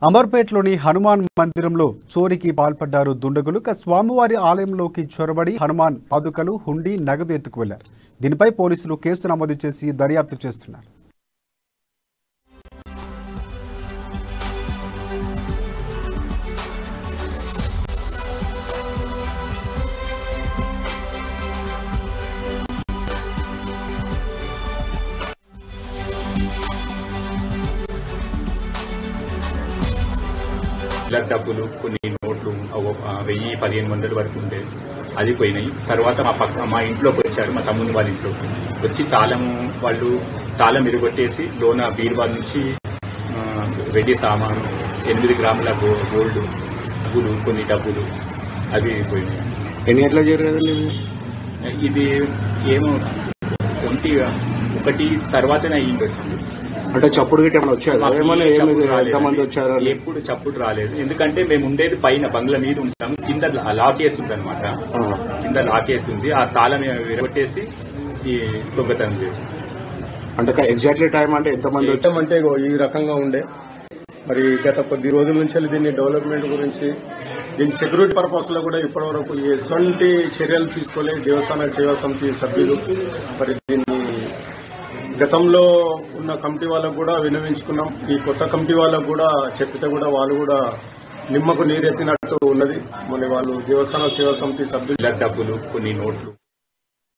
అమర్పేట్లోని హనుమాన్ మందిరంలో చోరీకి పాల్పడ్డారు దుండగులు ఇక స్వామివారి ఆలయంలోకి చొరబడి హనుమాన్ పాదుకలు హుండీ నగదు ఎత్తుకు వెళ్లారు దీనిపై పోలీసులు కేసు నమోదు చేసి దర్యాప్తు చేస్తున్నారు ఇలా డబ్బులు కొన్ని నోట్లు ఒక వెయ్యి పదిహేను వందల వరకు ఉండే అది పోయినాయి తర్వాత మా పక్క మా ఇంట్లోకి వచ్చారు మా తమ్ముని వాళ్ళ ఇంట్లోకి వచ్చి తాళం వాళ్ళు తాళం ఇరుగొట్టేసి లోన బీరువా నుంచి ఆ, వెండి సామాను ఎనిమిది గ్రాముల గో- గోల్డ్ డబ్బులు కొన్ని డబ్బులు అవి పోయినాయి ఎన్ని గంటల జరిగేదండి ఇది? ఇది ఏమో ట్వంటీ ఒకటి తర్వాతనే అయ్యింది వచ్చింది అంటే చప్పుడు గిట్ట ఏమైనా వచ్చారు మాకు ఏమైనా ఏ ఏమి చప్పుడు రాలేదు. ఎంతమంది వచ్చారు అని? ఎప్పుడు చప్పుడు రాలేదు ఎందుకంటే మేము ఉండేది పైన బంగ్లా మీద ఉంటాం కింద లాక్ వేసి ఉంది అనమాట ఆ. కింద లాక్ వేసి ఉంది ఆ తాళం విరగొట్టేసి ఈ దొంగతనం చేసి అంటే ఎగ్జాక్ట్లీ టైం అంటే ఎంతమంది వచ్చారు యుద్ధం అంటే ఇగో ఈ రకంగా ఉండే మరి గత కొద్ది రోజుల నుంచి దీన్ని డెవలప్మెంట్ గురించి దీని సెక్యూరిటీ పర్పస్ లో కూడా ఇప్పటివరకు ఎటువంటి చర్యలు తీసుకోలేదు దేవస్థాన సేవా సమితి సభ్యులు మరి దీన్ని గతంలో ఉన్న కమిటీ వాళ్ళకు కూడా వినవించుకున్నాం ఈ కొత్త కమిటీ వాళ్ళకు కూడా చెప్పితే కూడా వాళ్ళు కూడా నిమ్మకు నీరెత్తినట్టు ఉన్నది మరి వాళ్ళు దేవస్థాన సేవా సమితి సభ్యులు ఇలా డబ్బులు కొన్ని నోట్లు